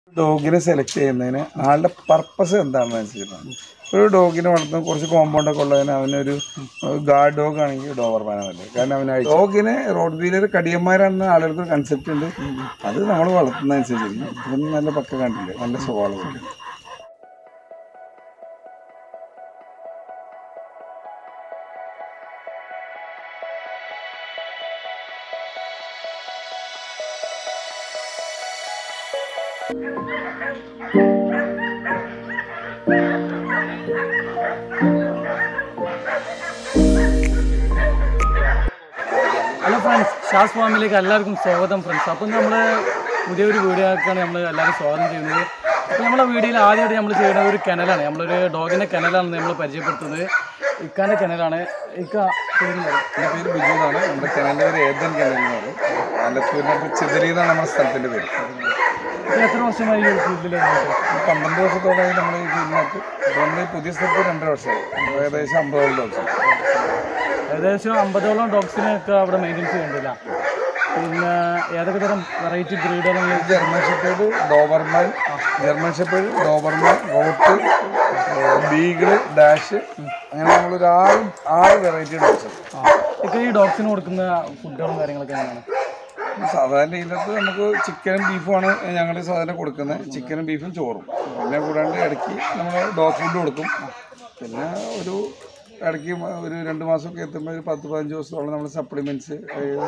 ഡോഗിനെ select ചെയ്യുന്നതിന് ആളുടെ purpose എന്താണെന്ന് അനുസരിച്ചിട്ടാണ് ഒരു ഡോഗിനെ വളർത്തുന്ന കുറച്ച് കോമ്പൗണ്ട് ഒക്കെ ഉള്ളതിന് അവനൊരു ഗാർഡ് ഡോഗ് ആണെങ്കിൽ ഡോവർമാനല്ലേ കാരണം അവന് ഡോഗിനെ റോഡ് വീലർ കടിയന്മാരാണെന്ന് ആളുകൾക്ക് കൺസെപ്റ്റ് ഉണ്ട് അത് നമ്മൾ വളർത്തുന്ന അനുസരിച്ചിരിക്കും ഇതൊന്നും നല്ല പക്ക കണ്ടില്ലേ നല്ല സ്വഭാവം ഹലോ ഫ്രണ്ട്സ് ഷാസ് ഫാമിലേക്ക് എല്ലാവർക്കും സ്വാഗതം ഫ്രണ്ട്സ് അപ്പം നമ്മൾ പുതിയൊരു വീഡിയോ ആക്കാണ് നമ്മൾ എല്ലാവരും സ്വാഗതം ചെയ്യുന്നത് അപ്പോൾ നമ്മളെ വീഡിയോയിൽ ആദ്യമായിട്ട് നമ്മൾ ചെയ്യുന്നത് ഒരു കിണലാണ് നമ്മളൊരു ഡോഗിൻ്റെ കിണലാണ് നമ്മൾ പരിചയപ്പെടുത്തുന്നത് ഇക്കാൻ്റെ കിണലാണ് ഇക്ക പേര് പറയും. എൻ്റെ പേര് ബിജു എന്നാണ് നമ്മുടെ കിണലിൻ്റെ പേര് ഏതൻ കിണൽ എന്ന് പറയും ആലത്തൂരിനകത്ത് ചെതിരി എന്നാണ് നമ്മുടെ സ്ഥലത്തിൻ്റെ പേര് ഇക്ക എത്ര വർഷമായി ഈ ഒരു ഫീൽഡിൽ പന്ത്രണ്ട് വർഷത്തോളമായി നമ്മൾ ഈ ഫീൽഡിനകത്ത് ഇപ്പോൾ നമ്മൾ ഈ പുതിയ സ്ഥലത്ത് രണ്ടര വർഷമായി അപ്പോൾ ഏകദേശം അമ്പതോളം ദിവസം ഏകദേശം അമ്പതോളം ഡോഗ്സിനെയൊക്കെ അവിടെ മെയിൻറ്റെയിൻ ചെയ്യുന്നുണ്ടല്ല പിന്നെ ഏതൊക്കെ തരം വെറൈറ്റി ബ്രീഡുകൾ German shepherd Doberman German shepherd Doberman റോട്ട് ബീഗിള് ഡാഷ് അങ്ങനെ നമ്മളൊരു ആറ് ആറ് വെറൈറ്റി ഡോഗ്സ് ഇക്ക ഈ ഡോഗ്സിന് കൊടുക്കുന്ന ഫുഡുകളും കാര്യങ്ങളൊക്കെ എങ്ങനെയാണ് സാധാരണ ഇതിനകത്ത് നമുക്ക് ചിക്കനും ബീഫുമാണ് ഞങ്ങൾ സാധാരണ കൊടുക്കുന്നത് ചിക്കനും ബീഫും ചോറും പിന്നെ കൂടാണ്ട് ഇടയ്ക്ക് നമ്മൾ ഡോഗ് ഫുഡ് കൊടുക്കും പിന്നെ ഒരു ഇടയ്ക്ക് ഒരു രണ്ട് മാസമൊക്കെ എത്തുമ്പോൾ ഒരു പത്ത് പതിനഞ്ച് ദിവസത്തോളം നമ്മൾ സപ്ലിമെൻറ്റ്സ്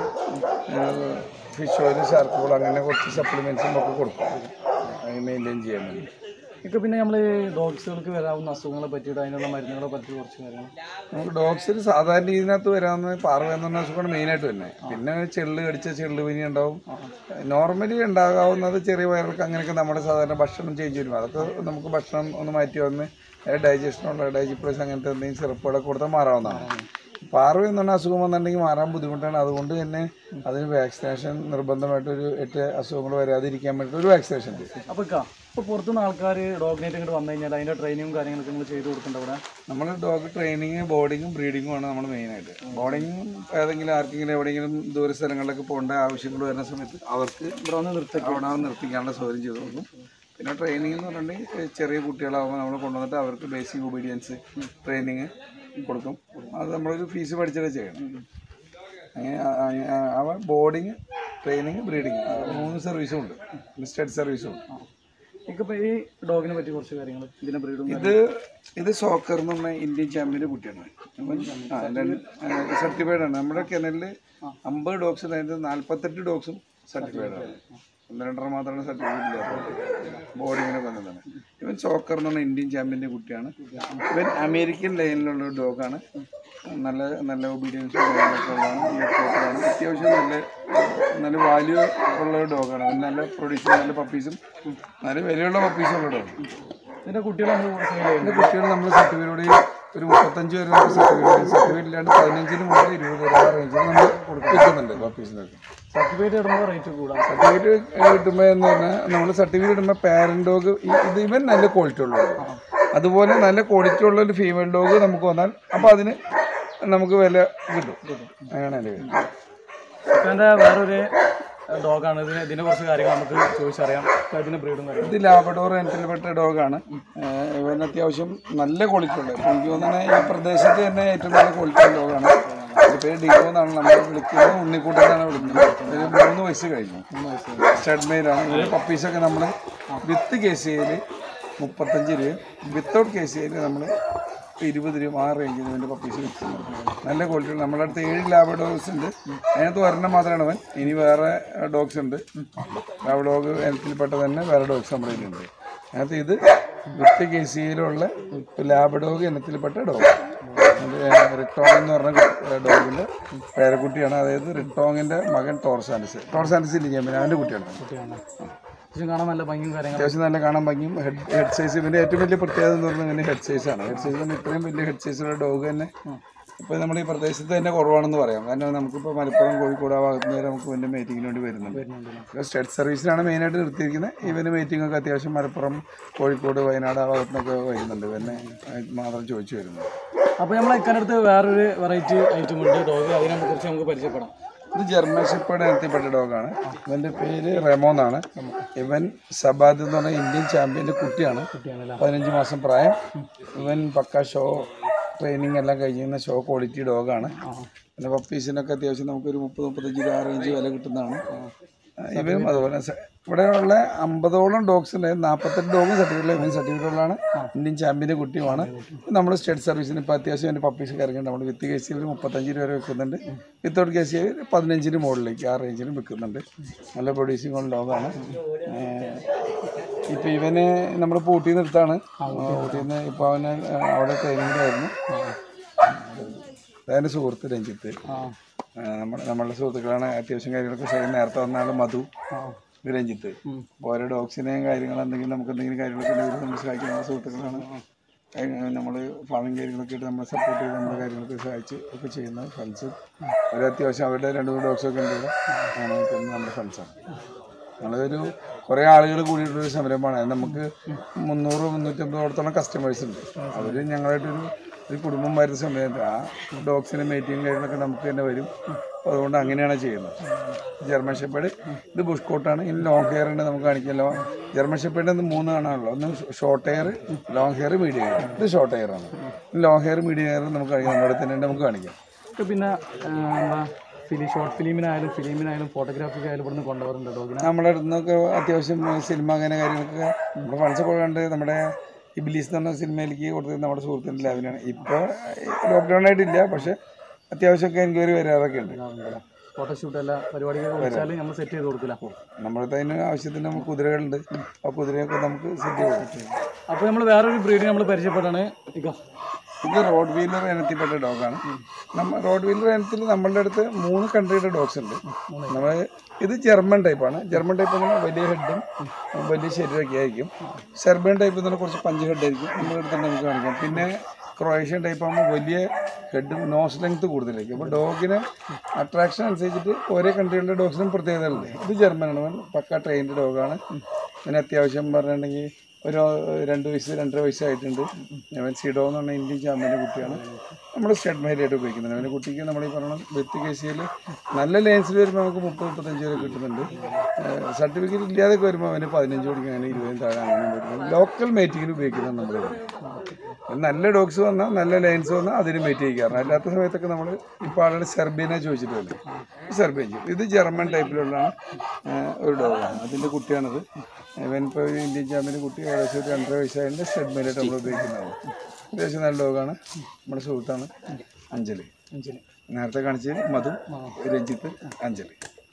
ഫിഷ് ഓയിൽ ഷാർക്കോൾ അങ്ങനെ കുറച്ച് സപ്ലിമെൻറ്റ്സും ഒക്കെ കൊടുക്കും അത് മെയിൻറ്റെയിൻ ചെയ്യാൻ വേണ്ടി ഇപ്പൊ പിന്നെ നമ്മൾ ഡോഗ്സുകൾക്ക് വരാവുന്ന അസുഖങ്ങളെ പറ്റിയിട്ട് അതിനുള്ള മരുന്നുകളെ പറ്റി കുറച്ച് കാര്യങ്ങൾ നമുക്ക് ഡോഗ്സിൽ സാധാരണ ഇതിനകത്ത് വരാവുന്ന പാർവ എന്ന് പറഞ്ഞ അസുഖമാണ് മെയിനായിട്ട് തന്നെ പിന്നെ ചെള്ള് കടിച്ച ചെള്ള് പനി ഉണ്ടാവും നോർമലി ഉണ്ടാകാവുന്നത് ചെറിയ വയറിൾക്ക് അങ്ങനെയൊക്കെ നമ്മുടെ സാധാരണ ഭക്ഷണം ചേഞ്ച് വരും അതൊക്കെ നമുക്ക് ഭക്ഷണം ഒന്ന് മാറ്റി വന്ന് ഡൈജഷനുള്ള ഡൈജിപ്ലസ് അങ്ങനത്തെ എന്തെങ്കിലും സിറപ്പുകളൊക്കെ കൊടുത്താൽ മാറാവുന്നതാണ് പാർവ എന്ന് പറഞ്ഞ അസുഖം വന്നിട്ടുണ്ടെങ്കിൽ മാറാൻ ബുദ്ധിമുട്ടാണ് അതുകൊണ്ട് തന്നെ അതിന് വാക്സിനേഷൻ നിർബന്ധമായിട്ട് ഒരു എട്ട് അസുഖങ്ങൾ വരാതിരിക്കാൻ വേണ്ടിയിട്ട് ഒരു വാക്സിനേഷൻ ഉണ്ട് അപ്പൊ ഇക്ക ഇപ്പൊ പുറത്തുനിന്ന് ആൾക്കാർ ഡോഗിനായിട്ട് ഇങ്ങോട്ട് വന്നു കഴിഞ്ഞാൽ അതിന്റെ ട്രെയിനിങ്ങും കാര്യങ്ങളൊക്കെ നിങ്ങൾ ചെയ്ത് കൊടുക്കേണ്ട അവിടെ നമ്മൾ ഡോഗ് ട്രെയിനിങ് ബോർഡിങ്ങും ബ്രീഡിങ്ങും ആണ് നമ്മൾ മെയിനായിട്ട് ബോർഡിങ്ങും ഏതെങ്കിലും ആർക്കെങ്കിലും എവിടെയെങ്കിലും ദൂര സ്ഥലങ്ങളിലൊക്കെ പോകേണ്ട ആവശ്യങ്ങൾ വരുന്ന സമയത്ത് അവർക്ക് ഇവിടെ വന്ന് നിർത്തി അവിടെ നിർത്തിക്കാനുള്ള സൗകര്യം ചെയ്തു കൊടുക്കും പിന്നെ ട്രെയിനിങ് എന്ന് പറഞ്ഞിട്ടുണ്ടെങ്കിൽ ചെറിയ കുട്ടികളാകുമ്പോൾ നമ്മൾ കൊണ്ടുവന്നിട്ട് അവർക്ക് ബേസിക് ഒബീഡിയൻസ് ട്രെയിനിങ് കൊടുക്കും അത് നമ്മളൊരു ഫീസ് പഠിച്ചിട്ട് ചെയ്യണം അങ്ങനെ ആ- ആ- അവ ബോർഡിങ് ട്രെയിനിങ് ബ്രീഡിങ് മൂന്ന് സർവീസും ഉണ്ട് സ്റ്റഡ് സർവീസും ഉണ്ട് ഇപ്പൊ ഈ ഡോഗിനെ പറ്റി കുറച്ച് കാര്യങ്ങൾ ഇതിന്റെ ബ്രീഡും ഇത് ഇത് സോക്കർ എന്ന് പറഞ്ഞ ഇന്ത്യൻ ചാമ്പ്യൻ്റെ കുട്ടിയാണ് സർട്ടിഫൈഡ് ആണ് നമ്മുടെ കിണലിൽ അമ്പത് ഡോഗ്സ് അതായത് നാൽപ്പത്തെട്ട് ഡോഗ്സും സർട്ടിഫൈഡ് ആണ് ഒന്ന് രണ്ടര മാത്രമാണ് സർട്ടിഫിക്കറ്റ് ഇല്ലാത്തത് ബോർഡിങ്ങിനെ വന്നതാണ് ഇവൻ സോക്കർ എന്ന് പറഞ്ഞ ഇന്ത്യൻ ചാമ്പ്യൻ്റെ കുട്ടിയാണ് ഇവൻ അമേരിക്കൻ ലൈനിലുള്ള ഒരു ഡോഗാണ് നല്ല നല്ല ഒബീഡിയൻസും കാര്യങ്ങളൊക്കെ ഉള്ളതാണ് ഈ കോട്ടറാണ് അത്യാവശ്യം നല്ല നല്ല വാല്യൂ ഉള്ള ഒരു ഡോഗാണ് അവൻ നല്ല പ്രൊഡ്യൂസ് നല്ല പപ്പീസും നല്ല വിലയുള്ള പപ്പീസും ഉള്ള ഡോഗ് ഇതിന്റെ കുട്ടികളെ നമ്മൾ സെയിൽ ചെയ്യുന്നത് എൻ്റെ കുട്ടികൾ നമ്മൾ സർട്ടിഫിക്കറ്റോട് ഒരു മുപ്പത്തഞ്ച് വരെ നമുക്ക് സർട്ടിഫിക്കറ്റ് സർട്ടിഫിക്കറ്റ് ഇല്ലാണ്ട് പതിനഞ്ചിന് മുതൽ ഇരുപത് വരെ ആ റേഞ്ചിൽ നമ്മൾ കൊടുക്കുന്നുണ്ട് പപ്പീസിനൊക്കെ സർട്ടിഫിക്കറ്റ് ഇടുമ്പോൾ റേറ്റ് കൂടാം സർട്ടിഫിക്കറ്റ് കിട്ടുമ്പോൾ എന്ന് പറഞ്ഞാൽ നമ്മൾ സർട്ടിഫിക്കറ്റ് ഇടുമ്പോൾ പാരന്റ് ഡോഗ് ഇത് ഇവൻ നല്ല ക്വാളിറ്റി ഉള്ളത് അതുപോലെ നല്ല ക്വാളിറ്റി ഉള്ള ഒരു ഫീമെയിൽ ഡോഗ് നമുക്ക് വന്നാൽ അപ്പോൾ അതിന് നമുക്ക് വില കിട്ടും അങ്ങനെയാണ് എൻ്റെ പേര് ഇക്കാന്റെ വേറൊരു ഡോഗാണ് ഇതിന് ഇതിനെ കുറച്ച് കാര്യങ്ങൾ നമുക്ക് ചോദിച്ചറിയാം ഇപ്പൊ ഇതിന്റെ ബ്രീഡും കാര്യങ്ങളും ഇത് ലാബഡോർ ഇനത്തിൽപ്പെട്ട ഡോഗാണ് ഇവൻ അത്യാവശ്യം നല്ല ക്വാളിറ്റി ഉള്ളത് ഇപ്പൊ എനിക്ക് തോന്നുന്നത് ഈ പ്രദേശത്ത് തന്നെ ഏറ്റവും നല്ല ക്വാളിറ്റി ഉള്ള ഡോഗാണ് ഇതിന്റെ പേര് ഡിഗോ എന്നാണ് നമ്മൾ വിളിക്കുന്നത് ഉണ്ണിക്കൂട്ടനാണ് വിളിക്കുന്നത് ഒരു മൂന്ന് വയസ്സ് കഴിഞ്ഞു സ്റ്റഡ് മെയിലാണ് ഇതിന്റെ പപ്പീസൊക്കെ നമ്മൾ വിത്ത് കേസ് ചെയ്യൽ മുപ്പത്തഞ്ച് രൂപയും വിത്തൗട്ട് കേസ് ചെയ്യൽ നമ്മൾ ഇരുപത് രൂപ ആ റേഞ്ചിൽ ഇതിൻ്റെ പപ്പീസ് വിൽക്കുന്നുണ്ട് നല്ല ക്വാളിറ്റി ഉണ്ട് നമ്മുടെ അടുത്ത് ഏഴ് ലാബ് ഡോഗ്സ് ഉണ്ട് അതിനകത്ത് ഒരെണ്ണം മാത്രമാണ് അവൻ ഇനി വേറെ ഡോഗ്സ് ഉണ്ട് ലാബ് ഡോഗ് ഇനത്തിൽപ്പെട്ട തന്നെ വേറെ ഡോഗ്സ് നമ്മുടെ കയ്യിലുണ്ട് അതിനകത്ത് ഇത് വിത്ത് കെ സിയിലുള്ള ലാബ് ഡോഗ് ഇനത്തിൽപ്പെട്ട ഡോഗ് അത് റിട്ടോങ് എന്ന് പറഞ്ഞ ഡോഗിൻ്റെ പേരക്കുട്ടിയാണ് അതായത് റിട്ടോങ്ങിൻ്റെ മകൻ ടോർസാൻസ് ടോർസാൻസ് ഇല്ല ഞാൻ അവൻ്റെ കുട്ടിയാണ് അത്യാവശ്യം കാണാൻ നല്ല ഭംഗിയും കാര്യങ്ങളും അത്യാവശ്യം നല്ല കാണാൻ ഭംഗിയും ഹെഡ് ഹെഡ് സൈസ് ഇവൻ്റെ ഏറ്റവും വലിയ പ്രത്യേകത എന്ന് പറഞ്ഞാൽ ഇവൻ്റെ ഹെഡ് സൈസാണ് ഹെഡ് സൈസ് തന്നെ ഇത്രയും വലിയ ഹെഡ് സൈസുള്ള ഡോഗ് തന്നെ ഇപ്പോൾ നമ്മുടെ ഈ പ്രദേശത്ത് തന്നെ കുറവാണെന്ന് പറയാം കാരണം നമുക്കിപ്പോൾ മലപ്പുറം കോഴിക്കോട് ആ ഭാഗത്ത് നിന്ന് നമുക്ക് ഇവൻ്റെ മീറ്റിങ്ങിന് വേണ്ടി വരുന്നുണ്ട് ഇപ്പോൾ സ്റ്റേറ്റ് സർവീസിനാണ് മെയിനായിട്ട് നിർത്തിയിരിക്കുന്നത് ഇവന് മീറ്റിംഗ് ഒക്കെ അത്യാവശ്യം മലപ്പുറം കോഴിക്കോട് വയനാട് ആ ഭാഗത്തു നിന്നൊക്കെ വരുന്നുണ്ട് ഇവനെ മാത്രം ചോദിച്ചു വരുന്നത് അപ്പോൾ നമ്മളെ ഇക്കാൻ്റെ അടുത്ത് വേറൊരു വെറൈറ്റി ഐറ്റം ഉണ്ട് ഡോഗ് അതിനെ കുറിച്ച് നമുക്ക് പരിചയപ്പെടാം ഇത് ജർമ്മൻ ഷെപ്പേർഡ് ഇനത്തിൽപ്പെട്ട ഡോഗാണ് ഇവന്റെ പേര് റെമോ എന്നാണ് ഇവൻ സബാദ് എന്ന് പറഞ്ഞ ഇന്ത്യൻ ചാമ്പ്യന്റെ കുട്ടിയാണ് പതിനഞ്ച് മാസം പ്രായം ഇവൻ പക്ക ഷോ ട്രെയിനിങ് എല്ലാം കഴിയുന്ന ഷോ ക്വാളിറ്റി ഡോഗാണ് പിന്നെ പപ്പീസിനൊക്കെ അത്യാവശ്യം നമുക്കൊരു മുപ്പത് മുപ്പത്തഞ്ച് രൂപ റേഞ്ച് വില കിട്ടുന്നതാണ് ഇവരും അതുപോലെ സ- ഇവിടെയുള്ള അമ്പതോളം ഡോഗ്സ് ഉണ്ട് നാൽപ്പത്തെട്ട് ഡോഗും സർട്ടിഫിക്കറ്റ് ഇവൻ സർട്ടിഫിക്കറ്റുള്ളതാണ് ഇന്ത്യൻ ചാമ്പ്യൻ്റെ കുട്ടിയുമാണ് നമ്മൾ സ്റ്റേറ്റ് സർവീസിന് ഇപ്പോൾ അത്യാവശ്യം എൻ്റെ പപ്പീസ് ഇറങ്ങിയിട്ട് നമ്മൾ വിത്ത് കെ സി ഒരു മുപ്പത്തഞ്ച് രൂപ വരെ വെക്കുന്നുണ്ട് വിത്തൗട്ട് കെ സി പതിനഞ്ചിന് മുകളിലേക്ക് ആ റേഞ്ചിലും വിൽക്കുന്നുണ്ട് നല്ല പ്രൊഡ്യൂസിങ് ഉള്ള ഡോഗാണ് ഇപ്പോൾ ഇവന് നമ്മൾ പൂട്ടി നിർത്താണ് പൂട്ടിയിൽ നിന്ന് ഇപ്പോൾ അവന് അവിടെ ട്രെയിനിങ്ങിലായിരുന്നു അതെൻ്റെ സുഹൃത്ത് രഞ്ജിത്ത് ആ ആ, നമ്മ- നമ്മളുടെ സുഹൃത്തുക്കളാണ് അത്യാവശ്യം കാര്യങ്ങളൊക്കെ ചെയ്ത് നേരത്തെ വന്ന ആൾ മധു ആ ഇത് രഞ്ജിത്ത് അപ്പോൾ ഓരോ ഡോഗ്സിനെയും കാര്യങ്ങൾ എന്തെങ്കിലും നമുക്ക് എന്തെങ്കിലും കാര്യങ്ങളൊക്കെ ഉണ്ടെങ്കിൽ നമ്മൾ സഹായിക്കുന്ന സുഹൃത്തുക്കളാണ് നമ്മൾ ഫാമിങ് കാര്യങ്ങളൊക്കെ ആയിട്ട് നമ്മളെ സപ്പോർട്ട് ചെയ്ത് നമ്മുടെ കാര്യങ്ങളൊക്കെ സഹായിച്ച് ഒക്കെ ചെയ്യുന്ന ഫ്രണ്ട്സ് ഒരു അത്യാവശ്യം അവരുടെ രണ്ട് മൂന്ന് ഡോഗ്സൊക്കെ ഉണ്ട് ഇവിടെ അങ്ങനെ നിൽക്കുന്ന നമ്മുടെ ഫ്രണ്ട്സാണ് നമ്മളൊരു കുറേ ആളുകൾ കൂടിയിട്ടുള്ളൊരു സംരംഭമാണ് അത് നമുക്ക് മുന്നൂറ് മുന്നൂറ്റമ്പതോടത്തോളം കസ്റ്റമേഴ്സ് ഉണ്ട് അവർ ഞങ്ങളായിട്ടൊരു ഒരു കുടുംബം വരുന്ന സമയത്ത് ആ ഡോഗ്സിന് മീറ്റിംഗ് കാര്യങ്ങളൊക്കെ നമുക്ക് തന്നെ വരും അപ്പോൾ അതുകൊണ്ട് അങ്ങനെയാണ് ചെയ്യുന്നത് ജർമ്മൻ ഷെപ്പേഡ് ഇത് ബുഷ് കോട്ടാണ് ഇനി ലോങ് ഹെയർ ഉണ്ട് നമുക്ക് കാണിക്കാം ലോ ജർമ്മൻ ഷെപ്പേഡിൻ്റെ ഒന്ന് മൂന്ന് കാണാനുള്ളൂ ഒന്ന് short hair long hair medium hair ഇത് ഷോർട്ട് ഹെയർ ആണ് ലോങ് ഹെയർ മീഡിയം ഹെയർ നമുക്ക് കാണിക്കാം നമ്മുടെ അടുത്ത് തന്നെ ഉണ്ട്, നമുക്ക് കാണിക്കാം ഇപ്പൊ പിന്നെ ആ, എന്താ ഫിലിം ഷോർട്ട് ഫിലിമിനായാലും ഫിലിമിനായാലും ഫോട്ടോഗ്രാഫിക്കായാലും ഇവിടുന്ന് കൊണ്ടുപോകാറുണ്ട് ഡോഗിനെ നമ്മുടെ അടുത്ത് നിന്നൊക്കെ അത്യാവശ്യം സിനിമ അങ്ങനെ കാര്യങ്ങളൊക്കെ നമ്മുടെ ഫ്രണ്ട്സ് ഒക്കെ കണ്ട് നമ്മുടെ ഇബിലീസ് എന്ന് പറഞ്ഞ സിനിമയിലേക്ക് കൊടുത്തത് നമ്മുടെ സുഹൃത്തിൻ്റെ ലാബിലാണ് ഇപ്പോൾ ലോക്ക്ഡൗൺ ആയിട്ടില്ല പക്ഷേ അത്യാവശ്യമൊക്കെ എൻക്വയറി വരാറൊക്കെ ഉണ്ട് ഫോട്ടോഷൂട്ട് എല്ലാ പരിപാടികളൊക്കെ വിളിച്ചാൽ നമ്മൾ സെറ്റ് ചെയ്ത് കൊടുക്കില്ല നമ്മുടെ അടുത്ത് അതിന് ആവശ്യത്തിന് നമുക്ക് കുതിരകളുണ്ട് ആ കുതിരയൊക്കെ നമുക്ക് സെറ്റ് ചെയ്ത് കൊടുക്കും അപ്പോൾ നമ്മൾ വേറൊരു ബ്രീഡ് നമ്മൾ പരിചയപ്പെട്ടാണ് ഇക്ക ഇത് റോഡ് വീലർ ഇനത്തിൽപ്പെട്ട ഡോഗാണ് നമ്മ റോഡ് വീലർ ഇനത്തിൽ നമ്മളുടെ അടുത്ത് മൂന്ന് കൺട്രിയുടെ ഡോഗ്സ് ഉണ്ട് നമ്മൾ ഇത് ജർമ്മൻ ടൈപ്പാണ് ജർമ്മൻ ടൈപ്പ് എന്ന് പറഞ്ഞാൽ വലിയ ഹെഡും വലിയ ശരീരമൊക്കെ ആയിരിക്കും സെർബിയൻ ടൈപ്പ് എന്ന് പറഞ്ഞാൽ കുറച്ച് പഞ്ച് ഹെഡ് ആയിരിക്കും നമ്മുടെ അടുത്ത് തന്നെ നമുക്ക് കാണിക്കാം പിന്നെ ക്രൊയേഷ്യൻ ടൈപ്പ് ആകുമ്പോൾ വലിയ ഹെഡും നോസ് ലെങ്ത് കൂടുതലായിരിക്കും അപ്പോൾ ഡോഗിന് അട്രാക്ഷൻ അനുസരിച്ചിട്ട് ഓരോ കൺട്രികളുടെ ഡോഗ്സിനും പ്രത്യേകതകളുണ്ട് ഇത് ജർമ്മനാണ് അവൻ പക്ക ട്രെയിൻഡ് ഡോഗാണ് പിന്നെ അത്യാവശ്യം പറഞ്ഞിട്ടുണ്ടെങ്കിൽ ഒരു രണ്ട് വയസ്സ് രണ്ടര വയസ്സായിട്ടുണ്ട് അവൻ സിഡോ എന്ന് പറഞ്ഞ ഇന്ത്യൻ ചാമ്പ്യൻ്റെ കുട്ടിയാണ് നമ്മൾ സ്റ്റേറ്റ് മൈലായിട്ട് ഉപയോഗിക്കുന്നത് അവൻ്റെ കുട്ടിക്ക് നമ്മൾ ഈ പറഞ്ഞ വ്യക്തി കേസിൽ നല്ല ലേൻസിൽ വരുമ്പോൾ നമുക്ക് മുപ്പത് മുപ്പത്തഞ്ച് വരെ കിട്ടുന്നുണ്ട് സർട്ടിഫിക്കറ്റ് ഇല്ലാതെ വരുമ്പോൾ അവന് പതിനഞ്ച് കൊടുക്കുക അങ്ങനെ ഇരുപതും താഴെ അങ്ങനെ വരുന്നത് ലോക്കൽ മേറ്റിങ്ങിന് ഉപയോഗിക്കുന്നത് നമ്മൾ നല്ല ഡോഗ്സ് വന്നാൽ നല്ല ലൈൻസ് വന്നാൽ അതിന് മേറ്റ് ചെയ്യിക്കാറുണ്ട് അല്ലാത്ത സമയത്തൊക്കെ നമ്മൾ ഇപ്പോൾ ആളുകൾ സെർബിയനെ ചോദിച്ചിട്ട് വരും സെർബിയൻ ചെയ്യും ഇത് ജർമ്മൻ ടൈപ്പിലുള്ളതാണ് ഒരു ഡോഗാണ് അതിൻ്റെ കുട്ടിയാണിത് ഇവൻ ഇപ്പോൾ ഒരു ഇന്ത്യൻ ചാമ്പ്യൻ്റെ കുട്ടി ഏകദേശം ഒരു രണ്ടര വയസ്സായതിൻ്റെ സ്റ്റെഡ് മെയിലായിട്ട് നമ്മൾ ഉപയോഗിക്കുന്നതാണ് അത്യാവശ്യം നല്ല ഡോഗാണ് നമ്മുടെ സുഹൃത്താണ് അഞ്ജലി അഞ്ചിന് നേരത്തെ കാണിച്ച് മധു രഞ്ജിത്ത് അഞ്ജലി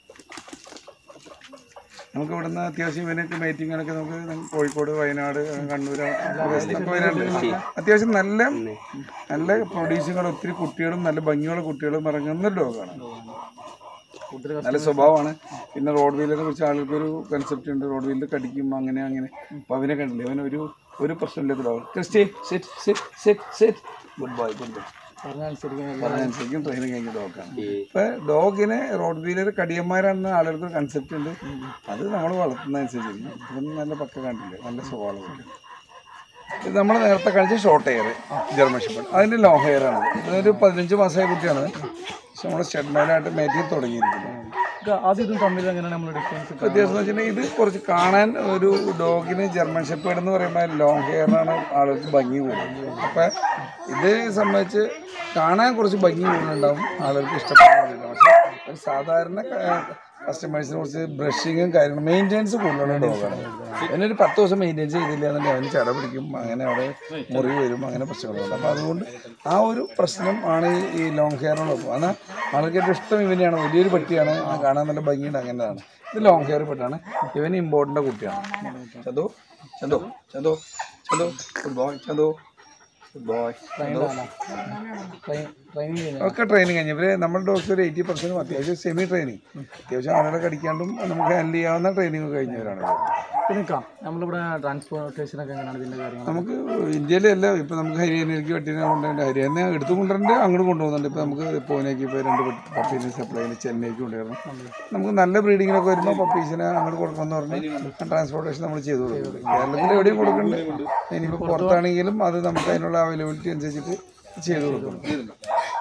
നമുക്ക് ഇവിടുന്ന് അത്യാവശ്യം ഇവനൊക്കെ മീറ്റിങ്ങുകളൊക്കെ നമുക്ക് കോഴിക്കോട് വയനാട് കണ്ണൂർ ഒക്കെ വരാനുണ്ട് അത്യാവശ്യം നല്ല നല്ല പ്രൊഡ്യൂസിങ്ങുകൾ ഒത്തിരി കുട്ടികളും നല്ല ഭംഗിയുള്ള കുട്ടികളും ഇറങ്ങുന്ന ഒരു ഡോഗാണ് കൂടുതൽ നല്ല സ്വഭാവമാണ് പിന്നെ റോഡ് വീലറെ കുറിച്ച് ആളുകൾക്ക് ഒരു കൺസെപ്റ്റ് ഉണ്ട് റോഡ് വീലർ കടിക്കും അങ്ങനെ അങ്ങനെ അപ്പോൾ അവനെ കണ്ടില്ലേ അവൻ ഒരു ഒരു പ്രശ്നമില്ലാത്ത dog Christy sit sit sit sit good boy good boy പറഞ്ഞാൽ അനുസരിക്കാൻ അതനുസരിക്കും ട്രെയിനിങ് കഴിഞ്ഞ ഡോഗാണ് ഇപ്പൊ ഡോഗിനെ റോഡ് വീലർ കടിയന്മാരാണെന്ന് ആളുകൾക്ക് കൺസെപ്റ്റ് ഉണ്ട് അത് നമ്മൾ വളർത്തുന്നതനുസരിച്ചിരിക്കും ഇതൊന്നും നല്ല പക്ക കണ്ടില്ല നല്ല സ്വഭാവം ഇത് നമ്മൾ നേരത്തെ കാണിച്ച ഷോർട്ട് ഹെയർ ജർമ്മൻ ഷെപ്പേർഡ് അതിൻ്റെ ലോങ് ഹെയർ ആണ് ഇതൊരു പതിനഞ്ച് മാസമായ കുട്ടിയാണ് പക്ഷെ നമ്മൾ സ്റ്റെഡ്മേലായിട്ട് മേറ്റി തുടങ്ങിയിരിക്കുന്നത് ആദ്യം ഇതും തമ്മിൽ എങ്ങനെയാണ് നമ്മൾ ഡിഫറൻസ് വ്യത്യാസം എന്ന് വെച്ചിട്ടുണ്ടെങ്കിൽ ഇത് കുറച്ച് കാണാൻ ഒരു ഡോഗിന് ജർമ്മൻ ഷെപ്പേർഡ് എന്ന് പറയുമ്പോൾ ലോങ് ഹെയറിനാണ് ആളുകൾക്ക് ഭംഗി കൂടുതൽ അപ്പം ഇത് സംബന്ധിച്ച് കാണാൻ കുറച്ച് ഭംഗി കൂടുതലുണ്ടാവും ആളുകൾക്ക് ഇഷ്ടപ്പെടുന്നില്ല പക്ഷേ ഒരു സാധാരണ കസ്റ്റമേഴ്സിനെ കുറിച്ച് ബ്രഷിങ്ങും കാര്യങ്ങളും മെയിൻ്റെനൻസ് കൂടുതലുള്ള ഡോഗാണ് അതിനൊരു പത്ത് ദിവസം മെയിൻറ്റെയിൻ ചെയ്തില്ല എന്നുണ്ടെങ്കിൽ അവന് ചട പിടിക്കും അങ്ങനെ അവിടെ മുറിവ് വരും അങ്ങനെ പ്രശ്നങ്ങളുണ്ട് അപ്പോൾ അതുകൊണ്ട് ആ ഒരു പ്രശ്നം ആണ് ഈ- ഈ ലോങ് ഹെയറിനോടൊപ്പം എന്നാൽ ആൾക്ക് ഏറ്റവും ഇഷ്ടം ഇവനെയാണ് വലിയൊരു പട്ടിയാണ് ആ കാണാൻ നല്ല ഭംഗിയുണ്ട് അങ്ങനെയാണ് ഇത് ലോങ് ഹെയർ പെട്ടാണ് ഇവൻ ഇമ്പോർട്ടൻ്റ് കുട്ടിയാണ് Chanto Chanto Chanto Chanto good boy Chanto good boy training ചെയ്യുന്നത് ഒക്കെ ട്രെയിനിങ് കഴിഞ്ഞ് ഇവര് നമ്മുടെ ഡോക്ടർ ഒരു എയ്റ്റി പെർസെൻറ്റും അത്യാവശ്യം സെമി ട്രെയിനിങ് അത്യാവശ്യം ആളുകളെ കടിക്കാണ്ടും നമുക്ക് ഹാൻഡിൽ ചെയ്യാവുന്ന ട്രെയിനിങ് കഴിഞ്ഞവരാണ് ഇവര്. പിന്നെ നിൽക്കാം നമ്മളിവിടെ ട്രാൻസ്പോർട്ടേഷൻ ഒക്കെ എങ്ങനെയാണ് ഇതിന്റെ കാര്യങ്ങൾ നമുക്ക് ഇന്ത്യയിലല്ല ഇപ്പം നമുക്ക് ഹരിയാനയിലേക്ക് പട്ടീനെ കൊണ്ടുപോയിട്ട് ഹരിയാന എടുത്തു കൊണ്ടുവരണ്ട് അങ്ങോട്ട് കൊണ്ടുപോകുന്നുണ്ട് ഇപ്പം നമുക്ക് പൂനെക്ക് ഇപ്പോൾ രണ്ട് പപ്പീനെ സപ്ലൈ ചെയ്യുന്നത് ചെന്നൈക്ക് കൊണ്ടുവരണം നമുക്ക് നല്ല ബ്രീഡിങ്ങിനൊക്കെ വരുമ്പോൾ പപ്പീസിനെ അങ്ങോട്ട് കൊടുക്കണമെന്ന് പറഞ്ഞ് ട്രാൻസ്പോർട്ടേഷൻ നമ്മൾ ചെയ്തു കൊടുക്കുന്നുണ്ട് കേരളത്തിൽ എവിടെയും കൊടുക്കുന്നുണ്ട് ഇനിയിപ്പോൾ പുറത്താണെങ്കിലും അത് നമുക്ക് അതിനുള്ള അവൈലബിലിറ്റി അനുസരിച്ചിട്ട് ചെയ്തു കൊടുക്കണം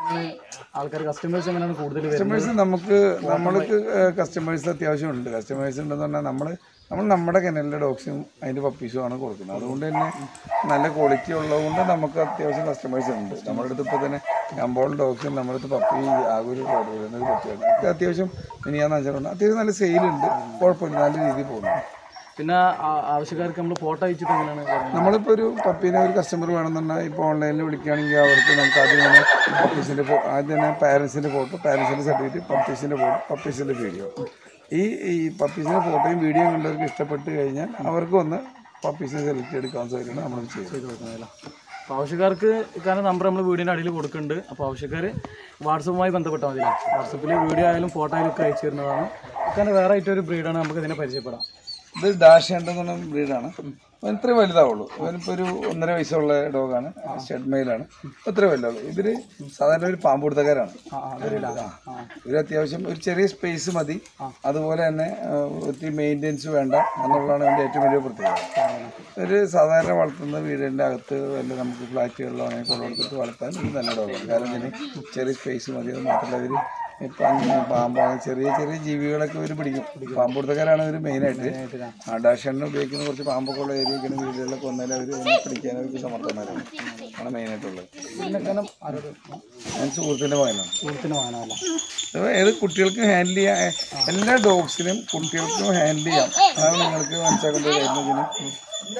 ആൾക്കാർ കസ്റ്റമേഴ്സ് എങ്ങനെയാണ് കൂടുതൽ വരുന്നത് കസ്റ്റമേഴ്സ് നമുക്ക് നമ്മൾക്ക് കസ്റ്റമേഴ്സ് അത്യാവശ്യം ഉണ്ട് കസ്റ്റമേഴ്സ് ഉണ്ടെന്ന് പറഞ്ഞാൽ നമ്മൾ നമ്മൾ നമ്മുടെ കെനലിലെ ഡോഗ്സും അതിൻ്റെ പപ്പീസും ആണ് കൊടുക്കുന്നത് അതുകൊണ്ട് തന്നെ നല്ല ക്വാളിറ്റി ഉള്ളതുകൊണ്ട് നമുക്ക് അത്യാവശ്യം കസ്റ്റമേഴ്സ് ഉണ്ട് നമ്മുടെ അടുത്ത് ഇപ്പോൾ തന്നെ അമ്പോൾ ഡോഗ്സും നമ്മുടെ അടുത്ത് പപ്പി ആകെ ഒരു റോഡ് വരുന്നത് പപ്പിയാണ് ഒക്കെ അത്യാവശ്യം മിനിയാന്ന് അഞ്ചറുണ്ട് അത്യാവശ്യം നല്ല സെയിലുണ്ട് കുഴപ്പമില്ല നല്ല രീതിയിൽ പോകുന്നു പിന്നെ ആ- ആവശ്യക്കാർക്ക് നമ്മൾ ഫോട്ടോ അയച്ചിട്ട് എങ്ങനെയാണ് വരുന്നത്? നമ്മളിപ്പോൾ ഒരു പപ്പീനെ ഒരു കസ്റ്റമർ വേണമെന്നുണ്ടെങ്കിൽ ഇപ്പോൾ ഓൺലൈനിൽ വിളിക്കുകയാണെങ്കിൽ അവർക്ക് നമുക്ക് ആദ്യം തന്നെ പപ്പീസിൻ്റെ ഫോ ആദ്യം തന്നെ പാരൻസിൻ്റെ ഫോട്ടോ പാരൻസിൻ്റെ സർട്ടിഫിക്കറ്റ് പപ്പീസിൻ്റെ ഫോട്ടോ പപ്പീസിൻ്റെ വീഡിയോ ഈ ഈ പപ്പീസിൻ്റെ ഫോട്ടോയും വീഡിയോയും കണ്ടവർക്ക് ഇഷ്ടപ്പെട്ട് കഴിഞ്ഞാൽ അവർക്ക് ഒന്ന് പപ്പീസിനെ സെലക്ട് എടുക്കാൻ സൗകര്യമാണ് നമ്മൾ ചെയ്തത് ചെയ്ത് കൊടുക്കുന്നതല്ല അപ്പോൾ ആവശ്യക്കാർക്ക് കാരണം നമ്പർ നമ്മൾ വീഡിയോൻ്റെ അടിയിൽ കൊടുക്കുന്നുണ്ട് അപ്പോൾ ആവശ്യക്കാർ വാട്സപ്പുമായി ബന്ധപ്പെട്ടാൽ മതി വാട്സപ്പിൽ വീഡിയോ ആയാലും ഫോട്ടോ ആയാലും ഒക്കെ അയച്ചു തരുന്നതാണ് കാരണം വേറെ ആയിട്ടൊരു ബ്രീഡാണ് നമുക്ക് ഇതിനെ പരിചയപ്പെടാം ഇത് ഡാഷ് എന്ന് പറഞ്ഞ ബ്രീഡാണ് അവൻ ഇത്രയും വലുതാവുള്ളൂ അവനിപ്പോൾ ഒരു ഒന്നര വയസ്സുള്ള ഡോഗാണ് ഷെഡ് മെയിലാണ് ഇത്ര വലുതാവുള്ളൂ ഇവര് സാധാരണ ഒരു പാമ്പ് കൊടുത്തക്കാരാണ് ആ ആ വരില്ല ആ ഒരു അത്യാവശ്യം ഒരു ചെറിയ സ്പേസ് മതി അതുപോലെ തന്നെ ആ, ഒത്തിരി മെയിൻ്റെനൻസ് വേണ്ട എന്നുള്ളതാണ് ഇതിൻ്റെ ഏറ്റവും വലിയ പ്രത്യേകത ഒരു സാധാരണ വളർത്തുന്ന വീടിൻ്റെ അകത്ത് വല്ല നമുക്ക് ഫ്ലാറ്റുകളിലോ അങ്ങനെ കൊണ്ടുകൊടുത്തിട്ട് വളർത്താൻ ഇത് നല്ല ഡോഗാണ് കാരണം ഇതിന് ചെറിയ സ്പേസ് മതി അത് മാത്രമല്ല ഇവർ ഇപ്പം പാമ്പാണ് ചെറിയ ചെറിയ ജീവികളൊക്കെ ഇവർ പിടിക്കും പാമ്പ് കൊടുത്തക്കാരാണ് ഇവർ മെയിനായിട്ട് ആ ഡാഷണ്ണ ഉപയോഗിക്കുന്ന കുറച്ച് പാമ്പൊക്കെ ഉള്ള ഏരിയയൊക്കെയാണ് വീടുകളിലൊക്കെ വന്നാൽ അവർ പിടിക്കാൻ അവർക്ക് സമർത്ഥന്മാരാണ് ആണ് മെയിനായിട്ടുള്ളത് പിന്നെ കാരണം ആരോട് ഞാൻ സുഹൃത്തിൻ്റെ മകനാണ് സുഹൃത്തിന് വാങ്ങാനല്ല ഇത് ഏത് കുട്ടികൾക്കും ഹാൻഡിൽ ചെയ്യാൻ എല്ലാ ഡോഗ്സിനും കുട്ടികൾക്കും ഹാൻഡിൽ ചെയ്യാം അതാണ് നിങ്ങൾക്ക് മനസ്സിലാക്കേണ്ട ഒരു കാര്യം ഇതിന്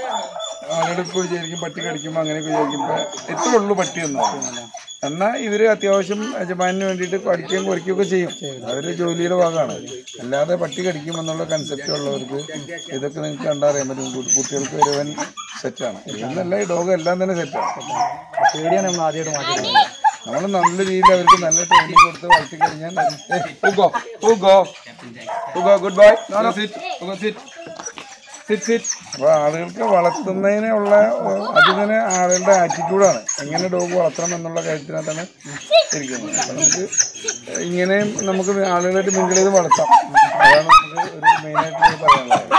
ആളുകൾക്ക് വിചാരിക്കും പട്ടി കടിക്കുമ്പോൾ അങ്ങനെയൊക്കെ വിചാരിക്കുമ്പോൾ എത്ര ഉള്ളൂ പട്ടി എന്നാണ് എന്നാൽ ഇവർ അത്യാവശ്യം യജമാനിന് വേണ്ടിയിട്ട് കടിക്കുകയും കുറിക്കുകയൊക്കെ ചെയ്യും അവർ ജോലിയുടെ ഭാഗമാണ് അല്ലാതെ പട്ടി കടിക്കുമെന്നുള്ള കൺസെപ്റ്റ് ഉള്ളവർക്ക് ഇതൊക്കെ നിങ്ങൾക്ക് കണ്ടറിയാൻ പറ്റും കു- കുട്ടികൾക്ക് ഒരുവൻ സെറ്റാണ് ഇതെന്നല്ല ഈ ഡോഗ് എല്ലാം തന്നെ സെറ്റാണ് പേടിയാണ് നമ്മൾ ആദ്യമായിട്ട് മാറ്റിയത് നമ്മൾ നല്ല രീതിയിൽ അവർക്ക് നല്ല ട്രെയിനിങ് കൊടുത്ത് വളർത്തി കഴിഞ്ഞാൽ Hugo Hugo Hugo good bye sit sit sit sit അപ്പോൾ ആളുകൾക്ക് വളർത്തുന്നതിനുള്ള അതിന് ആളുകളുടെ ആറ്റിറ്റ്യൂഡാണ് എങ്ങനെ ഡോഗ് വളർത്തണം എന്നുള്ള കാര്യത്തിനകത്താണ് ഇരിക്കുന്നത് അപ്പം നമുക്ക് ഇങ്ങനെ നമുക്ക് ആളുകളായിട്ട് മിങ്കിൾ ചെയ്ത് വളർത്താം അതാണ് നമുക്ക് ഒരു മെയിനായിട്ട് പറയാനുള്ളത്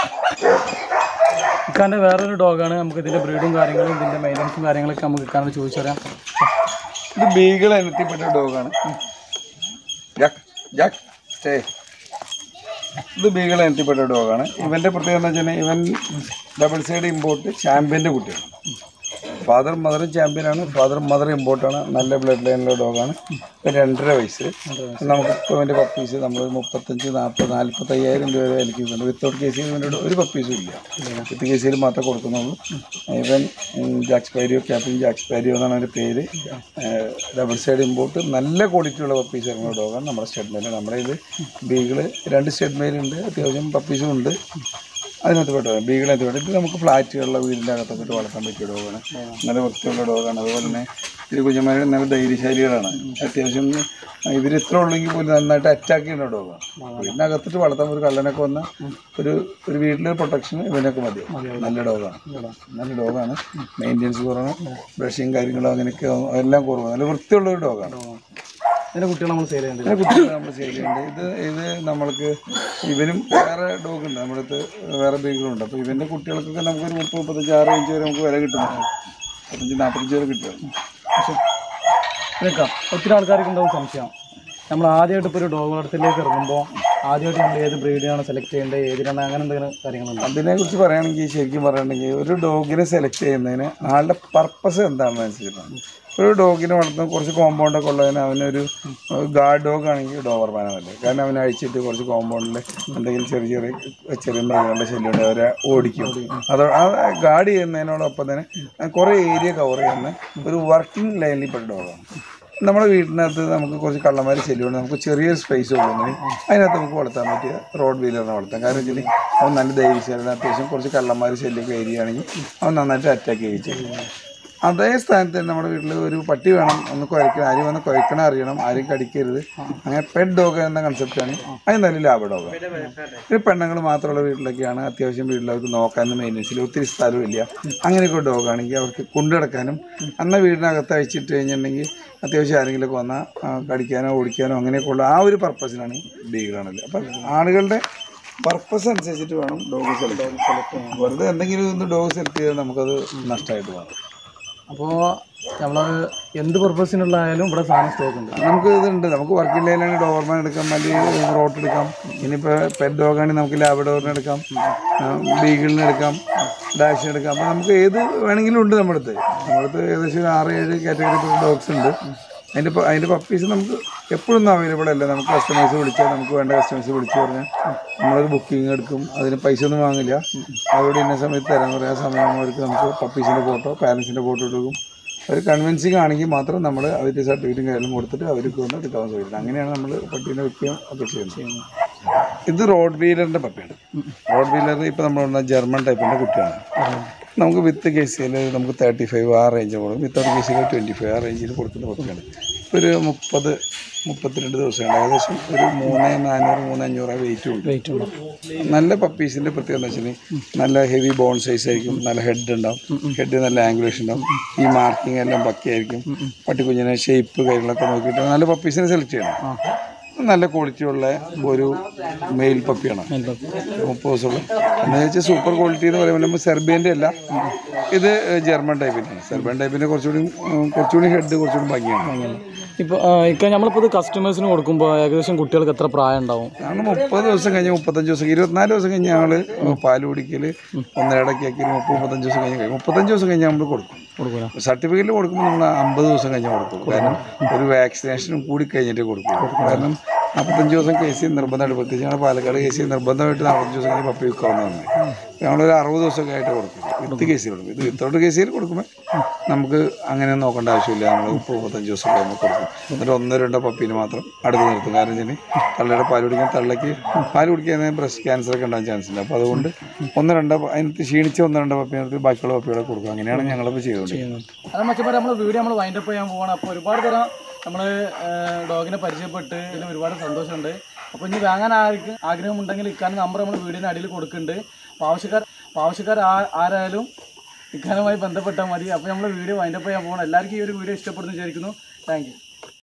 ഇക്കാൻ്റെ വേറൊരു ഡോഗാണ് നമുക്ക് ഇതിൻ്റെ ബ്രീഡും കാര്യങ്ങളും ഇതിൻ്റെ മെയിൻ്റനൻസും കാര്യങ്ങളൊക്കെ നമുക്ക് ഇക്കാനോട് ചോദിച്ചറിയാം ഇത് ബീഗൾ ഇനത്തിൽപ്പെട്ട ഡോഗാണ് ജാക്ക് ജാക്ക് സ്റ്റേ ഇത് ബീഗൾ ഇനത്തിൽപ്പെട്ട ഡോഗാണ് ഇവൻ്റെ പ്രത്യേകത എന്ന് വെച്ചാൽ ഇവൻ ഡബിൾ സൈഡ് ഇമ്പോർട്ട് ചാമ്പ്യൻ്റെ കുട്ടിയാണ് ഫാദർ മദറും ചാമ്പ്യനാണ് ഫാദർ മദർ ഇമ്പോർട്ടാണ് നല്ല ബ്ലഡ് ലൈനിലുള്ള ഡോഗാണ് ഇപ്പം രണ്ടര വയസ്സ് നമുക്കിപ്പോൾ ഇവൻ്റെ പപ്പീസ് നമ്മൾ മുപ്പത്തഞ്ച് നാൽപ്പത് നാൽപ്പത്തയ്യായിരം രൂപ വരെ ഏൽക്കുന്നുണ്ട് വിത്തൗട്ട് കേസിൽ ഇവൻ്റെ ഒരു പപ്പീസും ഇല്ല വിത്ത് കേസിൽ മാത്രമേ കൊടുക്കുന്നുള്ളൂ ഇവൻ ഉം, Jax Pario captain Jax Pario എന്നാണ് അവൻ്റെ പേര് ഡബിൾ സൈഡ് ഇമ്പോർട്ട് നല്ല ക്വാളിറ്റി ഉള്ള പപ്പീസ് ഇറങ്ങുന്ന ഡോഗാണ് നമ്മുടെ സ്റ്റെഡ് മെയിൽ നമ്മുടെ ഇത് ബീഗിള് രണ്ട് സ്റ്റെഡ് മെയിലുണ്ട് അത്യാവശ്യം പപ്പീസും ഉണ്ട് അതിനകത്ത് പെട്ടത് ബീഗിളകത്ത് പെട്ടത് ഇത് നമുക്ക് ഫ്ലാറ്റുകളിലെ വീടിൻ്റെ അകത്തൊക്കെ ഇട്ട് വളർത്താൻ പറ്റിയ ഡോഗാണ് നല്ല വൃത്തിയുള്ള ഡോഗാണ് അതുപോലെ തന്നെ ഇത് കുഞ്ഞന്മാരുടെ നല്ല ധൈര്യശാലികളാണ് അത്യാവശ്യം ഇവർ ഇത്ര ഉള്ളെങ്കിൽ പോലും നന്നായിട്ട് അറ്റാക്ക് ചെയ്യുന്ന ഡോഗാണ് വീടിനകത്തിട്ട് വളർത്താൻ ഒരു കള്ളനൊക്കെ വന്ന ഒരു ഒരു വീട്ടിലെ പ്രൊട്ടക്ഷൻ ഇവനൊക്കെ മതി നല്ല ഡോഗാണ് നല്ല ഡോഗാണ് മെയിൻ്റെനൻസ് കുറവാണ് ബ്രഷിങ് കാര്യങ്ങളും അങ്ങനെയൊക്കെ എല്ലാം കുറവാണ് നല്ല വൃത്തിയുള്ള ഒരു ഡോഗാണ് ഇതിൻ്റെ കുട്ടികൾ നമ്മൾ സെയിൽ ചെയ്യുന്നുണ്ട് ഇതിനെ കുട്ടികളെ നമ്മൾ സെയിൽ ചെയ്യുന്നുണ്ട് ഇത് ഇത് നമ്മൾക്ക് ഇവനും വേറെ ഡോഗ് ഉണ്ട് നമ്മുടെ അടുത്ത് വേറെ ബീഗുകളുണ്ട് അപ്പോൾ ഇവൻ്റെ കുട്ടികൾക്കൊക്കെ നമുക്കൊരു മുപ്പത് മുപ്പത്തഞ്ച് ആറ് ഇഞ്ച് വരെ നമുക്ക് വില കിട്ടും മുപ്പത്തഞ്ച് നാൽപ്പത്തഞ്ച് വരെ കിട്ടും പക്ഷേ നിൽക്കാം ഒത്തിരി ആൾക്കാർക്ക് ഉണ്ടാവും സംശയം നമ്മൾ ആദ്യമായിട്ട് ഇപ്പോൾ ഒരു ഡോഗ് വളർത്തലിലേക്ക് ഇറങ്ങുമ്പോൾ ആദ്യമായിട്ട് നമ്മൾ ഏത് ബ്രീഡിനാണ് സെലക്ട് ചെയ്യേണ്ടത് ഏതിനാണ് അങ്ങനെ എന്തെങ്കിലും കാര്യങ്ങളുണ്ടോ അതിനെക്കുറിച്ച് പറയുകയാണെങ്കിൽ ശരിക്കും പറയുകയാണെങ്കിൽ ഒരു ഡോഗിനെ സെലക്ട് ചെയ്യുന്നതിന് ആളുടെ പർപ്പസ് എന്താണെന്ന് അനുസരിച്ചിട്ടാണ് ഒരു ഡോഗിനെ വളർത്തുന്ന കുറച്ച് കോമ്പൗണ്ടൊക്കെ ഉള്ളതിന് അവനൊരു ഗാർഡ് ഡോഗ് ആണെങ്കിൽ ഡോവർമാനാണ് നല്ലത് കാരണം അവനെ അഴിച്ചിട്ട് കുറച്ച് കോമ്പൗണ്ടിൽ എന്തെങ്കിലും ചെറിയ ചെറിയ ചെറിയ മൃഗങ്ങളുടെ ശല്യമുണ്ട് അവരെ ഓടിക്കും അത് ആ ഗാർഡ് ചെയ്യുന്നതിനോടൊപ്പം തന്നെ കുറേ ഏരിയ കവർ ചെയ്യുന്ന ഒരു വർക്കിംഗ് ലൈനിൽ പെട്ട ഡോഗാണ് നമ്മുടെ വീട്ടിനകത്ത് നമുക്ക് കുറച്ച് കള്ളന്മാർ ശല്യമുണ്ട് നമുക്ക് ചെറിയൊരു സ്പേസ് ഉള്ളതെങ്കിൽ അതിനകത്ത് നമുക്ക് വളർത്താൻ പറ്റിയ റോഡ് വീലറിനെ വളർത്താം കാരണം വെച്ചാൽ അവൻ നല്ല ധൈര്യശാലാണ് അത്യാവശ്യം കുറച്ച് കള്ളന്മാർ ശല്യമൊക്കെ ഏരിയ ആണെങ്കിൽ അവൻ നന്നായിട്ട് അറ്റാക്ക് ചെയ്യുകയും ചെയ്യും അതേ സ്ഥാനത്ത് തന്നെ നമ്മുടെ വീട്ടിൽ ഒരു പട്ടി വേണം ഒന്ന് കുരയ്ക്കണം ആരും വന്ന് കുരയ്ക്കണം അറിയണം ആരും കടിക്കരുത് അങ്ങനെ പെറ്റ് ഡോഗ് എന്ന കൺസെപ്റ്റാണ് അത് നല്ല ലാഭ ഡോഗ് ഒരു പെണ്ണുങ്ങൾ മാത്രമുള്ള വീട്ടിലൊക്കെയാണ് അത്യാവശ്യം വീട്ടിലവർക്ക് നോക്കാനും മെയിൻ്റെനൻസിൽ ഒത്തിരി സ്ഥലമില്ല അങ്ങനെയൊക്കെ ഒരു ഡോഗ് ആണെങ്കിൽ അവർക്ക് കൊണ്ടുനടക്കാനും അന്ന വീടിനകത്ത് അയച്ചിട്ട് കഴിഞ്ഞിട്ടുണ്ടെങ്കിൽ അത്യാവശ്യം ആരെങ്കിലുമൊക്കെ വന്നാൽ കടിക്കാനോ ഓടിക്കാനോ അങ്ങനെയൊക്കെ ഉള്ള ആ ഒരു പർപ്പസിനാണ് ബീഗിളാണത് അപ്പം ആളുകളുടെ പർപ്പസ് അനുസരിച്ചിട്ട് വേണം ഡോഗ് സെലക്ട് വെറുതെ എന്തെങ്കിലും ഒന്ന് ഡോഗ് സെലക്ട് ചെയ്താൽ നമുക്കത് നഷ്ടമായിട്ട് മാറും അപ്പോൾ നമ്മൾ എന്ത് പർപ്പസിനുള്ളതായാലും ഇവിടെ സാധനം സ്റ്റോക്ക് ഉണ്ട് നമുക്ക് ഇതുണ്ട് നമുക്ക് വർക്കില്ലായാലും ഡോർമാൻ എടുക്കാം അല്ലെങ്കിൽ റോട്ട് എടുക്കാം ഇനിയിപ്പോൾ പെറ്റ് ഡോഗാണെങ്കിൽ നമുക്ക് ലാബഡോറിന് എടുക്കാം ബീഗിളിന് എടുക്കാം ഡാഷ് എടുക്കാം അപ്പോൾ നമുക്ക് ഏത് വേണമെങ്കിലും ഉണ്ട് നമ്മുടെ അടുത്ത് നമ്മുടെ അടുത്ത് ഏകദേശം ഒരു ആറ് ഏഴ് കാറ്റഗറി ഡോഗ്സ് ഉണ്ട് അതിൻ്റെ പ- അതിൻ്റെ പപ്പീസ് നമുക്ക് എപ്പോഴും അവൈലബിൾ അല്ല നമുക്ക് കസ്റ്റമേഴ്സ് വിളിച്ചാൽ നമുക്ക് വേണ്ട കസ്റ്റമേഴ്സ് വിളിച്ചു പറഞ്ഞാൽ നമ്മളൊരു ബുക്കിംഗ് എടുക്കും അതിന് പൈസ ഒന്നും വാങ്ങില്ല അവരോട് ഇന്ന സമയത്ത് തരാൻ പറയാൻ സമയം അവർക്ക് നമുക്ക് പപ്പീസിൻ്റെ ഫോട്ടോ പാരൻസിൻ്റെ ഫോട്ടോ എടുക്കും അവർ കൺവിൻസിങ് ആണെങ്കിൽ മാത്രം നമ്മൾ അവരുടെ സർട്ടിഫിക്കറ്റും കാര്യങ്ങളും കൊടുത്തിട്ട് അവർക്ക് വന്ന് എടുക്കാൻ കഴിയുന്നത് അങ്ങനെയാണ് നമ്മൾ പട്ടീനെ വെക്കുകയും ഒക്കെ ചെയ്യുന്നത് ഇത് റോഡ് വീലറിൻ്റെ പപ്പിയാണ് റോഡ് വീലർ ഇപ്പോൾ നമ്മൾ പറഞ്ഞ ജർമ്മൻ ടൈപ്പിൻ്റെ കുട്ടിയാണ് നമുക്ക് വിത്ത് കേസിൽ നമുക്ക് തേർട്ടി ഫൈവ് ആ റേഞ്ച് കൊടുക്കും വിത്തൗട്ട് കേസിൽ ട്വൻറ്റി ഫൈവ് ആ റേഞ്ചിൽ കൊടുക്കുന്ന പപ്പിയാണ് ഇപ്പോൾ ഒരു മുപ്പത് മുപ്പത്തിരണ്ട് ദിവസമുണ്ട് ഏകദേശം ഒരു മൂന്ന് നാനൂറ് മൂന്ന് അഞ്ഞൂറ് വെയിറ്റ് ഉണ്ട് വെയിറ്റ് ഉണ്ട് നല്ല പപ്പീസിന്റെ പ്രത്യേകത എന്ന് വെച്ചാൽ നല്ല ഹെവി ബോൺ സൈസ് ആയിരിക്കും നല്ല ഹെഡ് ഉണ്ടാവും ഹെഡ് നല്ല ആംഗുലേഷൻ ഉണ്ടാവും ഈ മാർക്കിംഗ് എല്ലാം പക്കയായിരിക്കും പട്ടിക്കുഞ്ഞിനെ ഷേപ്പ് കാര്യങ്ങളൊക്കെ നോക്കിയിട്ട് നല്ല പപ്പീസിനെ സെലക്ട് ചെയ്യണം നല്ല ക്വാളിറ്റി ഉള്ള ഒരു മെയിൽ പപ്പിയാണ് മുപ്പത് ദിവസമുള്ള എന്ന് വെച്ചാൽ സൂപ്പർ ക്വാളിറ്റി എന്ന് പറയുമ്പോൾ നമ്മൾ സെർബിയൻ്റെ അല്ല ഇത് ജർമ്മൻ ടൈപ്പിൻ്റെ സെർബിയൻ ടൈപ്പിൻ്റെ കുറച്ചുകൂടി ഉം, കുറച്ചുകൂടി ഹെഡ് കുറച്ചുകൂടി ഭംഗിയാണ് ഇപ്പോൾ ഇപ്പം നമ്മളിപ്പോൾ ഇത് കസ്റ്റമേഴ്സിന് കൊടുക്കുമ്പോൾ ഏകദേശം കുട്ടികൾക്ക് എത്ര പ്രായം ഉണ്ടാവും ഞങ്ങൾ മുപ്പത് ദിവസം കഴിഞ്ഞ് മുപ്പത്തഞ്ച് ദിവസം ഇരുപത്തിനാല് ദിവസം കഴിഞ്ഞ് ഞങ്ങൾ പാല് കുടിക്കൽ ഒന്നരടക്കി ആക്കി മുപ്പത് മുപ്പത്തഞ്ച് ദിവസം കഴിഞ്ഞ് കഴിയും മുപ്പത്തഞ്ച് ദിവസം കഴിഞ്ഞ് നമ്മൾ കൊടുക്കും കൊടുക്കൂല സർട്ടിഫിക്കറ്റ് കൊടുക്കുമ്പോൾ നമ്മൾ അമ്പത് ദിവസം കഴിഞ്ഞ് കൊടുക്കും കാരണം ഒരു വാക്സിനേഷനും കൂടി കഴിഞ്ഞിട്ട് കൊടുക്കും കാരണം നാൽപ്പത്തഞ്ച് ദിവസം കേസ് നിർബന്ധമായിട്ട് പ്രത്യേകിച്ച് ഞങ്ങൾ പാലക്കാട് കേസ് നിർബന്ധമായിട്ട് നാൽപ്പത്തഞ്ച് ദിവസം കഴിഞ്ഞ് പപ്പി വിൽക്കാവുന്നതാണ് ഞങ്ങളൊരു അറുപത് ദിവസമൊക്കെ ആയിട്ട് കൊടുക്കും വിത്ത് കേസിൽ കൊടുക്കും ഇത് വിത്തൗട്ട് കേസിൽ കൊടുക്കുമ്പോൾ നമുക്ക് അങ്ങനെ നോക്കേണ്ട ആവശ്യമില്ല നമ്മൾ മുപ്പത് മുപ്പത്തഞ്ച് ദിവസം കഴിയുമ്പോൾ കൊടുക്കും എന്നിട്ട് ഒന്നോ രണ്ടോ പപ്പീനെ മാത്രം അടുത്ത് നിർത്തും കാരണം വെച്ചാൽ തള്ളയുടെ പാൽ കുടിക്കാൻ തള്ളയ്ക്ക് പാൽ കുടിക്കാൻ ബ്രസ്റ്റ് ക്യാൻസർ ഒക്കെ ഉണ്ടാകാൻ ചാൻസ് ഉണ്ട് അപ്പോൾ അതുകൊണ്ട് ഒന്ന് രണ്ടോ അതിനകത്ത് ക്ഷീണിച്ച ഒന്ന് രണ്ടോ പപ്പി നിർത്തി ബാക്കിയുള്ള പപ്പികളെ കൊടുക്കും അങ്ങനെയാണ് ഞങ്ങളിപ്പോൾ ചെയ്തുകൊണ്ടിരിക്കുന്നത് അത് മച്ചന്മാരെ നമ്മൾ വീഡിയോ നമ്മൾ വൈൻഡപ്പ് ചെയ്യാൻ പോവാണ് അപ്പോൾ ഒരുപാട് തരം നമ്മൾ ഡോഗിനെ പരിചയപ്പെട്ട് ഇതിന് ഒരുപാട് സന്തോഷമുണ്ട് അപ്പോൾ ഇനി വാങ്ങാൻ ആർക്ക് ആഗ്രഹമുണ്ടെങ്കിൽ ഇക്കാനും നമ്പർ നമ്മൾ വീടിന് അടിയിൽ കൊടുക്കുന്നുണ്ട് അപ്പോൾ ആവശ്യക്കാർ അപ്പോൾ ആവശ്യക്കാർ ആ- ആരായാലും ഇക്കാനുമായി ബന്ധപ്പെട്ടാൽ മതി അപ്പോൾ നമ്മൾ വീഡിയോ വൈൻഡപ്പ് ചെയ്യാൻ പോകണം എല്ലാവർക്കും ഈ ഒരു വീഡിയോ ഇഷ്ടപ്പെടുന്നു വിചാരിക്കുന്നു താങ്ക് യു